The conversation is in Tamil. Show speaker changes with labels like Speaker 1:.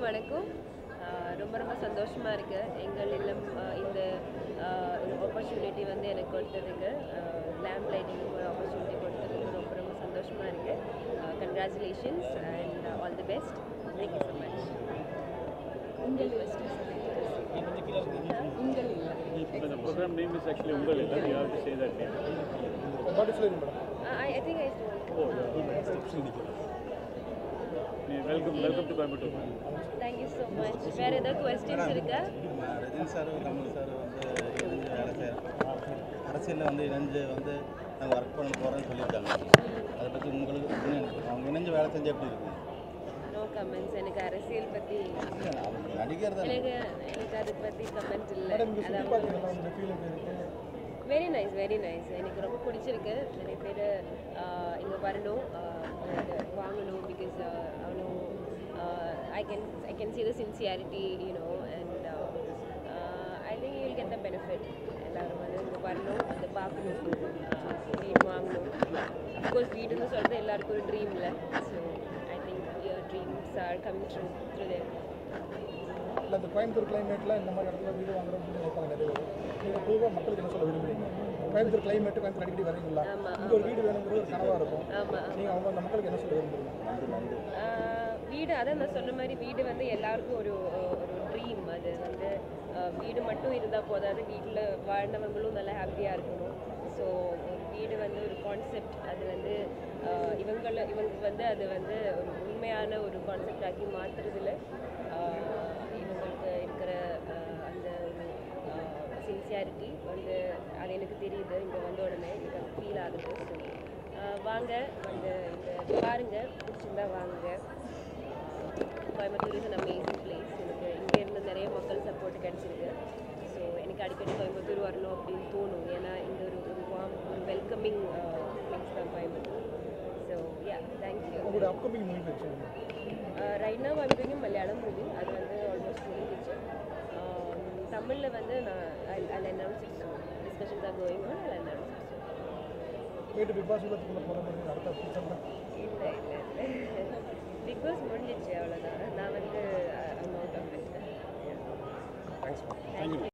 Speaker 1: வணக்கம் ஆஹ் ரொம்ப ரொம்ப சந்தோஷமாக இருக்குது எங்கள் இல்லம் ஆஹ் இந்த ஆப்பர்ச்சுனிட்டி வந்து எனக்கு கொடுத்ததுக்கு லேம்ப் லைட்டிங் ஒரு ஆப்பர்ச்சுனிட்டி கொடுத்ததுக்கு ரொம்ப ரொம்ப சந்தோஷமாக இருக்குது congratulations and all the best thank you so much உங்கள் உங்கள் இல்லம்
Speaker 2: The program name is actually Ungal Illam. You have to say that name.
Speaker 3: பாட்டி சொல்லிடுங்க madam
Speaker 1: I I think I stole
Speaker 2: Welcome, welcome to Coimbatore.
Speaker 1: Thank you so much வேறு ஏதாவது கொஸ்டின்ஸ் இருக்கா
Speaker 4: ரஜினி சார் கமல் சார் வந்து இணைஞ்சு வேலை செய்ய அரசியலில் வந்து இணைஞ்சு வந்து நாங்கள் ஒர்க் பண்ண போகிறோன்னு சொல்லியிருக்காங்க அதை பற்றி உங்களுக்கு என்ன- அவங்க இணைஞ்சு வேலை செஞ்சு எப்படி இருக்கு
Speaker 1: நோ கமெண்ட்ஸ் எனக்கு அரசியல் பற்றி
Speaker 4: இல்லை, அவங்க நடிகர் தான்
Speaker 1: எனக்கு எனக்கு அதை பற்றி கமெண்ட் இல்லை
Speaker 3: மேடம் இங்கே சுற்றி
Speaker 1: அதாவது
Speaker 3: பார்த்தீங்கன்னா உங்களுடைய ஃபீல் எப்படி இருக்கு
Speaker 1: வெரி நைஸ் வெரி நைஸ் எனக்கு ரொம்ப பிடிச்சிருக்கு நிறைய பேர் இங்கே வரணும் ஆஹ் இது வாங்கணும் பிகாஸ் அவ்வளோ I can I can see the sincerity you know and I think you will get the benefit எல்லோரும் வந்து இங்கே வரணும் அதை பார்க்கணும் ஆஹ் வீடு வாங்கணும் அஃப்கோர்ஸ் வீடுன்னு சொல்கிறது எல்லாருக்கும் ஒரு ட்ரீம் இல்லை so I think your dreams are coming true through there
Speaker 3: இல்லை இந்த கோயம்புத்தூர் கிளைமேட்டில் இந்த மாதிரி இடத்துல வீடு வாங்குறோம் அப்படின்னு நினைப்பாங்க நிறைய பேர் நீங்கள் பொதுவாக மக்களுக்கு என்ன சொல்ல விரும்புறீங்க கோயம்புத்தூர் கிளைமேட்டு கோயம்புத்தூர் அடிக்கடி வரீங்களா
Speaker 1: ஆமா,
Speaker 3: இங்கே ஒரு வீடு வேணுங்கிறது ஒரு கனவாக இருக்கும்
Speaker 1: ஆமாம்
Speaker 3: நீங்கள் அவங்க அந்த மக்களுக்கு என்ன சொல்ல விரும்புறீங்க
Speaker 1: ஆஹ் வீடு அதான் நான் சொன்ன மாதிரி வீடு வந்து எல்லாருக்கும் ஒரு ஒரு ட்ரீம் அது வந்து ஆஹ் வீடு மட்டும் இருந்தால் போதாது வீட்டில் வாழ்ந்தவங்களும் நல்லா ஹாப்பியாக இருக்கணும் ஸோ வீடு வந்து ஒரு கான்செப்ட் அது வந்து ஆஹ் இவங்கள இவங்க வந்து அது வந்து ஒரு உண்மையான ஒரு கான்செப்ட் ஆக்கி மாற்றுறதுல இவங்களுக்கு இருக்கிற ஆஹ் அந்த ஒரு சின்சியாரிட்டி வந்து அது எனக்கு தெரியுது இங்கே வந்த உடனே எனக்கு அது ஃபீல் ஆகுது ஸோ வாங்க வந்து இங்கே பாருங்க பிடிச்சிருந்தா வாங்க Coimbatore is an amazing place எனக்கு இங்கே இருந்து நிறைய மக்கள் சப்போர்ட் கிடச்சிருக்கு ஸோ எனக்கு அடிக்கடி கோயம்புத்தூர் வரணும் அப்படின்னு தோணும் ஏன்னா இங்கே ஒரு ஒரு warm, ஒரு வெல்கமிங் பிளேஸ் தான் கோயம்புத்தூர் ஸோ யா தேங்க்யூ
Speaker 3: உங்களுடைய அப்கமிங் மூவி வச்சுருங்க
Speaker 1: right now I'm doing a Malayalam movie அது வந்து ஆல்மோஸ்ட் முடிஞ்சிச்சு தமிழில் வந்து நான் I announce it discussions are going on I announce
Speaker 3: போயிட்டு பிக் பாஸ் உள்ளத்துக்குள்ளே போகிற மாதிரி அடுத்த ஃபியூச்சரில்
Speaker 1: இல்லை இல்லை இல்லை பிக் பாஸ் முடிஞ்சிச்சு அவ்வளோதான் நான் வந்து amount of it
Speaker 3: thanks
Speaker 1: thank you